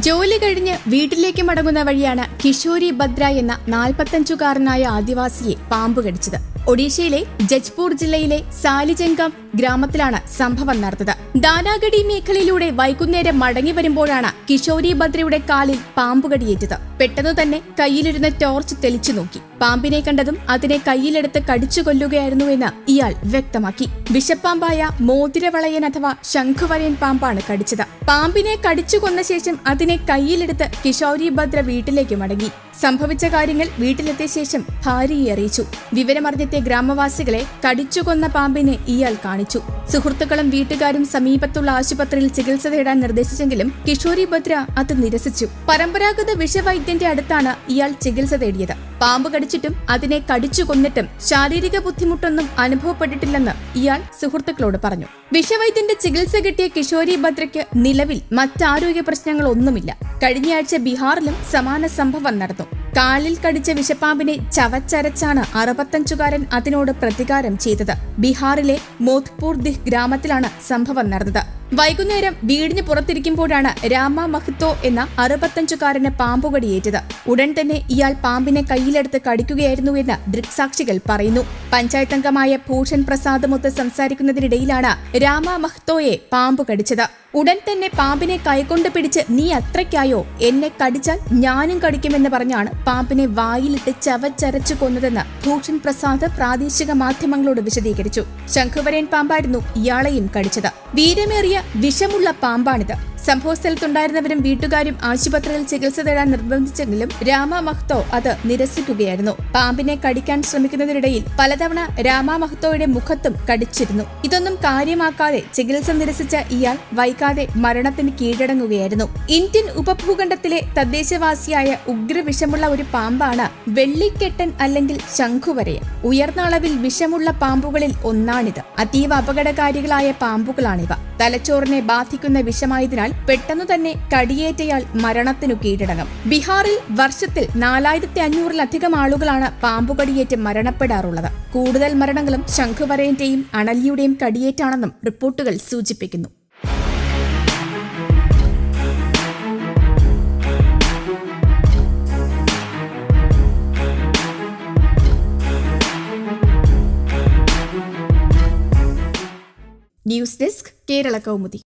ജോലി കഴിഞ്ഞ് വീട്ടിലേക്ക് മടങ്ങുന്ന വഴിയാണ് കിഷോരി ഭദ്ര എന്ന നാൽപ്പത്തഞ്ചുകാരനായ ആദിവാസിയെ പാമ്പ് കടിച്ചത് ഒഡീഷയിലെ ജജ്പൂർ ജില്ലയിലെ സാലിജംഗം ഗ്രാമത്തിലാണ് സംഭവം നടന്നത് ദാനാഗഡി മേഖലയിലൂടെ വൈകുന്നേരം മടങ്ങി വരുമ്പോഴാണ് കിഷോരി ഭദ്രയുടെ കാലിൽ പാമ്പുകടിയേറ്റത് പെട്ടെന്ന് തന്നെ കയ്യിലിരുന്ന ടോർച്ച് തെളിച്ചു നോക്കി പാമ്പിനെ കണ്ടതും അതിനെ കയ്യിലെടുത്ത് കടിച്ചു കൊല്ലുകയായിരുന്നുവെന്ന് ഇയാൾ വ്യക്തമാക്കി വിഷപ്പാമ്പായ മോതിരവളയൻ അഥവാ ശംഖുവരയൻ പാമ്പാണ് കടിച്ചത് പാമ്പിനെ കടിച്ചു കൊന്ന ശേഷം അതിനെ കയ്യിലെടുത്ത് കിഷോരി ഭദ്ര വീട്ടിലേക്ക് മടങ്ങി സംഭവിച്ച കാര്യങ്ങൾ വീട്ടിലെത്തിയ ശേഷം ഭാര്യയെ അറിയിച്ചു വിവരമറിഞ്ഞെത്തിയ ഗ്രാമവാസികളെ കടിച്ചു കൊന്ന പാമ്പിനെ ഇയാൾ കാണിച്ചു സുഹൃത്തുക്കളും വീട്ടുകാരും സമീപത്തുള്ള ആശുപത്രിയിൽ ചികിത്സ തേടാൻ നിർദ്ദേശിച്ചെങ്കിലും കിഷോരി ഭദ്ര അത് നിരസിച്ചു പരമ്പരാഗത വിഷവൈദ്യന്റെ അടുത്താണ് ഇയാൾ ചികിത്സ തേടിയത് പാമ്പ് കടിച്ചിട്ടും അതിനെ കടിച്ചു കൊന്നിട്ടും ശാരീരിക ബുദ്ധിമുട്ടൊന്നും അനുഭവപ്പെട്ടിട്ടില്ലെന്ന് ഇയാൾ സുഹൃത്തുക്കളോട് പറഞ്ഞു വിഷവൈദ്യന്റെ ചികിത്സ കിട്ടിയ കിഷോരി ഭദ്രയ്ക്ക് നിലവിൽ മറ്റാരോഗ്യ പ്രശ്നങ്ങളൊന്നുമില്ല കഴിഞ്ഞയാഴ്ച ബീഹാറിലും സമാന സംഭവം നടന്നു കാലിൽ കടിച്ച വിഷപ്പാമ്പിനെ ചവച്ചരച്ചാണ് അറുപത്തഞ്ചുകാരൻ അതിനോട് പ്രതികാരം ചെയ്തത് ബീഹാറിലെ മോത്പൂർ ദിഹ് ഗ്രാമത്തിലാണ് സംഭവം നടന്നത് വൈകുന്നേരം വീടിന് പുറത്തിരിക്കുമ്പോഴാണ് രാമ മഹ്തോ എന്ന അറുപത്തഞ്ചുകാരന് പാമ്പുകടിയേറ്റത് ഉടൻ തന്നെ ഇയാൾ പാമ്പിനെ കയ്യിലെടുത്ത് കടിക്കുകയായിരുന്നുവെന്ന് ദൃക്സാക്ഷികൾ പറയുന്നു പഞ്ചായത്ത് അംഗമായ ഭൂഷൺ പ്രസാദ് സംസാരിക്കുന്നതിനിടയിലാണ് രാമ മഹ്തോയെ പാമ്പ് കടിച്ചത് ഉടൻ തന്നെ പാമ്പിനെ കൈകൊണ്ട് പിടിച്ച് നീ അത്രയ്ക്കായോ എന്നെ കടിച്ചാൽ ഞാനും കടിക്കുമെന്ന് പറഞ്ഞാണ് പാമ്പിനെ വായിലിട്ട് ചവച്ചരച്ചു കൊന്നതെന്ന് ഭൂഷൺ പ്രസാദ് പ്രാദേശിക മാധ്യമങ്ങളോട് വിശദീകരിച്ചു ശംഖുവരൻ പാമ്പായിരുന്നു ഇയാളെയും കടിച്ചത് വീരമേറിയ വിഷമുള്ള പാമ്പാണിത് സംഭവസ്ഥലത്തുണ്ടായിരുന്നവരും വീട്ടുകാരും ആശുപത്രിയിൽ ചികിത്സ തേടാൻ നിർബന്ധിച്ചെങ്കിലും രാമ മഹ്തോ അത് നിരസിക്കുകയായിരുന്നു പാമ്പിനെ കടിക്കാൻ ശ്രമിക്കുന്നതിനിടയിൽ പലതവണ രാമ മഹ്തോയുടെ മുഖത്തും കടിച്ചിരുന്നു ഇതൊന്നും കാര്യമാക്കാതെ ചികിത്സ നിരസിച്ച ഇയാൾ വൈകാതെ മരണത്തിന് കീഴടങ്ങുകയായിരുന്നു ഇന്ത്യൻ ഉപഭൂഖണ്ഡത്തിലെ തദ്ദേശവാസിയായ ഉഗ്രവിഷമുള്ള ഒരു പാമ്പാണ് വെള്ളിക്കെട്ടൻ അല്ലെങ്കിൽ ശംഖുവരയൻ ഉയർന്ന അളവിൽ വിഷമുള്ള പാമ്പുകളിൽ ഒന്നാണിത് അതീവ അപകടകാരികളായ പാമ്പുകളാണിവ തലച്ചോറിനെ ബാധിക്കുന്ന വിഷമായതിനാൽ പെട്ടെന്നു തന്നെ കടിയേറ്റയാൾ മരണത്തിനു കീഴടങ്ങും ബീഹാറിൽ വർഷത്തിൽ നാലായിരത്തി അഞ്ഞൂറിലധികം ആളുകളാണ് പാമ്പുകടിയേറ്റ് മരണപ്പെടാറുള്ളത് കൂടുതൽ മരണങ്ങളും ശംഖുവരയന്റെയും അണലിയുടെയും കടിയേറ്റാണെന്നും റിപ്പോർട്ടുകൾ സൂചിപ്പിക്കുന്നു ന്യൂസ് ഡെസ്ക് കേരള കൗമുദി